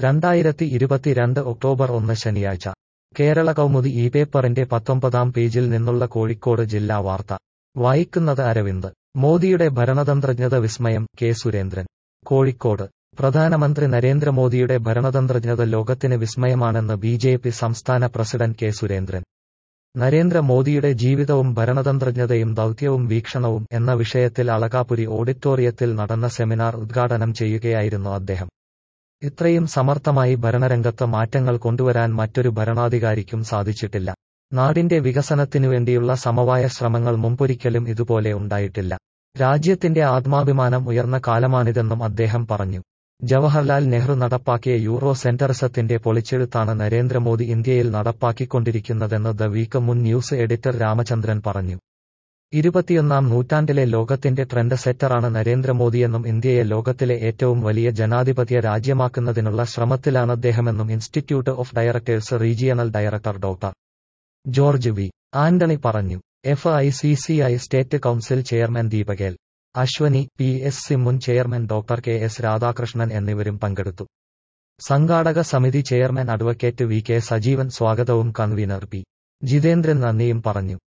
രണ്ടായിരത്തി ഇരുപത്തിരണ്ട് ഒക്ടോബർ ഒന്ന് ശനിയാഴ്ച കേരള കൗമുദി ഈ പേപ്പറിന്റെ പത്തൊമ്പതാം പേജിൽ നിന്നുള്ള കോഴിക്കോട് ജില്ലാ വാർത്ത വായിക്കുന്നത് അരവിന്ദ് മോദിയുടെ ഭരണതന്ത്രജ്ഞത വിസ്മയം കെ സുരേന്ദ്രൻ കോഴിക്കോട് പ്രധാനമന്ത്രി നരേന്ദ്രമോദിയുടെ ഭരണതന്ത്രജ്ഞത ലോകത്തിന് വിസ്മയമാണെന്ന് ബി ജെ പി സംസ്ഥാന പ്രസിഡന്റ് കെ സുരേന്ദ്രൻ നരേന്ദ്രമോദിയുടെ ജീവിതവും ഭരണതന്ത്രജ്ഞതയും ദൗത്യവും വീക്ഷണവും എന്ന വിഷയത്തിൽ അളകാപുരി ഓഡിറ്റോറിയത്തിൽ നടന്ന സെമിനാർ ഉദ്ഘാടനം ചെയ്യുകയായിരുന്നു അദ്ദേഹം ഇത്രയും സമർത്ഥമായി ഭരണരംഗത്ത് മാറ്റങ്ങൾ കൊണ്ടുവരാൻ മറ്റൊരു ഭരണാധികാരിക്കും സാധിച്ചിട്ടില്ല നാടിന്റെ വികസനത്തിനുവേണ്ടിയുള്ള സമവായ ശ്രമങ്ങൾ മുമ്പൊരിക്കലും ഇതുപോലെ ഉണ്ടായിട്ടില്ല രാജ്യത്തിന്റെ ആത്മാഭിമാനം ഉയർന്ന കാലമാണിതെന്നും അദ്ദേഹം പറഞ്ഞു ജവഹർലാൽ നെഹ്റു നടപ്പാക്കിയ യൂറോ സെന്ററിസത്തിന്റെ പൊളിച്ചെഴുത്താണ് നരേന്ദ്രമോദി ഇന്ത്യയിൽ നടപ്പാക്കിക്കൊണ്ടിരിക്കുന്നതെന്ന് ദ വീക്ക് മുൻ ന്യൂസ് എഡിറ്റർ രാമചന്ദ്രൻ പറഞ്ഞു ഇരുപത്തിയൊന്നാം നൂറ്റാണ്ടിലെ ലോകത്തിന്റെ ട്രെൻഡ് സെറ്ററാണ് നരേന്ദ്രമോദിയെന്നും ഇന്ത്യയെ ലോകത്തിലെ ഏറ്റവും വലിയ ജനാധിപത്യ രാജ്യമാക്കുന്നതിനുള്ള ശ്രമത്തിലാണ് അദ്ദേഹമെന്നും institute of directors regional director doctor George V Antony പറഞ്ഞു F I C C I state council chairman ദീപകേൽ അശ്വനി പി എസ് സി മുൻ chairman doctor K S Radhakrishnan എന്നിവരും പങ്കെടുത്തു സംഘാടക സമിതി chairman advocate V K Sajeevan സ്വാഗതവും കൺവീനർ പി ജിതേന്ദ്രൻ നന്ദിയും പറഞ്ഞു